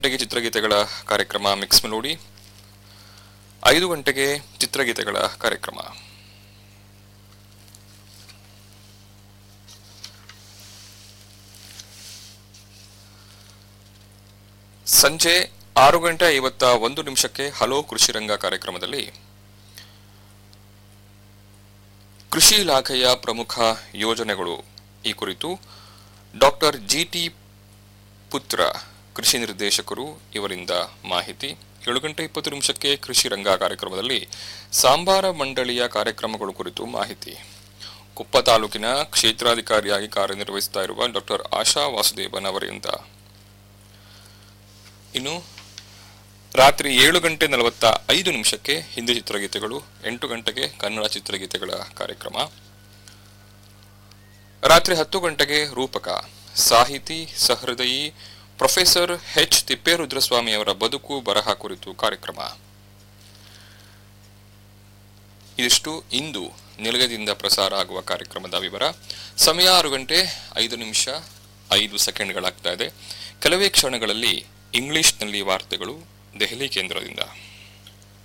ಗಂಟೆಗೆ ಚಿತ್ರಗೀತೆಗಳ ಕಾರ್ಯಕ್ರಮ ಮಿಕ್ಸ್ ಮೆಲೋಡಿ ಐದು ಗಂಟೆಗೆ ಚಿತ್ರಗೀತೆಗಳ ಕಾರ್ಯಕ್ರಮ ಸಂಜೆ ಆರು ಗಂಟೆ ಐವತ್ತ ಒಂದು ನಿಮಿಷಕ್ಕೆ ಹಲೋ ಕೃಷಿ ರಂಗ ಕಾರ್ಯಕ್ರಮದಲ್ಲಿ ಕೃಷಿ ಇಲಾಖೆಯ ಪ್ರಮುಖ ಯೋಜನೆಗಳು ಈ ಕುರಿತು ಡಾಕ್ಟರ್ ಜಿಟಿ ಪುತ್ರ ಕೃಷಿ ನಿರ್ದೇಶಕರು ಇವರಿಂದ ಮಾಹಿತಿ ಏಳು ಗಂಟೆ ಇಪ್ಪತ್ತು ನಿಮಿಷಕ್ಕೆ ಕೃಷಿ ರಂಗ ಕಾರ್ಯಕ್ರಮದಲ್ಲಿ ಸಾಂಬಾರ ಮಂಡಳಿಯ ಕಾರ್ಯಕ್ರಮಗಳು ಕುರಿತು ಮಾಹಿತಿ ಕುಪ್ಪ ತಾಲೂಕಿನ ಕ್ಷೇತ್ರಾಧಿಕಾರಿಯಾಗಿ ಕಾರ್ಯನಿರ್ವಹಿಸ್ತಾ ಇರುವ ಡಾಕ್ಟರ್ ಆಶಾ ವಾಸುದೇವನ್ ಅವರಿಂದ ಇನ್ನು ರಾತ್ರಿ ಏಳು ಗಂಟೆ ನಲವತ್ತ ಐದು ನಿಮಿಷಕ್ಕೆ ಹಿಂದಿ ಚಿತ್ರಗೀತೆಗಳು ಎಂಟು ಗಂಟೆಗೆ ಕನ್ನಡ ಚಿತ್ರಗೀತೆಗಳ ಕಾರ್ಯಕ್ರಮ ರಾತ್ರಿ ಹತ್ತು ಗಂಟೆಗೆ ರೂಪಕ ಸಾಹಿತಿ ಸಹೃದಯಿ ಪ್ರೊಫೆಸರ್ ಎಚ್ ತಿಪ್ಪೇರುದ್ರಸ್ವಾಮಿ ಅವರ ಬದುಕು ಬರಹ ಕುರಿತು ಕಾರ್ಯಕ್ರಮ ಇದಿಷ್ಟು ಇಂದು ನಿಲಯದಿಂದ ಪ್ರಸಾರ ಆಗುವ ಕಾರ್ಯಕ್ರಮದ ವಿವರ ಸಮಯ ಆರು ಗಂಟೆ ಐದು ನಿಮಿಷ ಐದು ಸೆಕೆಂಡ್ಗಳಾಗ್ತಾ ಇದೆ ಕೆಲವೇ ಕ್ಷಣಗಳಲ್ಲಿ ಇಂಗ್ಲಿಷ್ನಲ್ಲಿ ವಾರ್ತೆಗಳು ದೆಹಲಿ ಕೇಂದ್ರದಿಂದ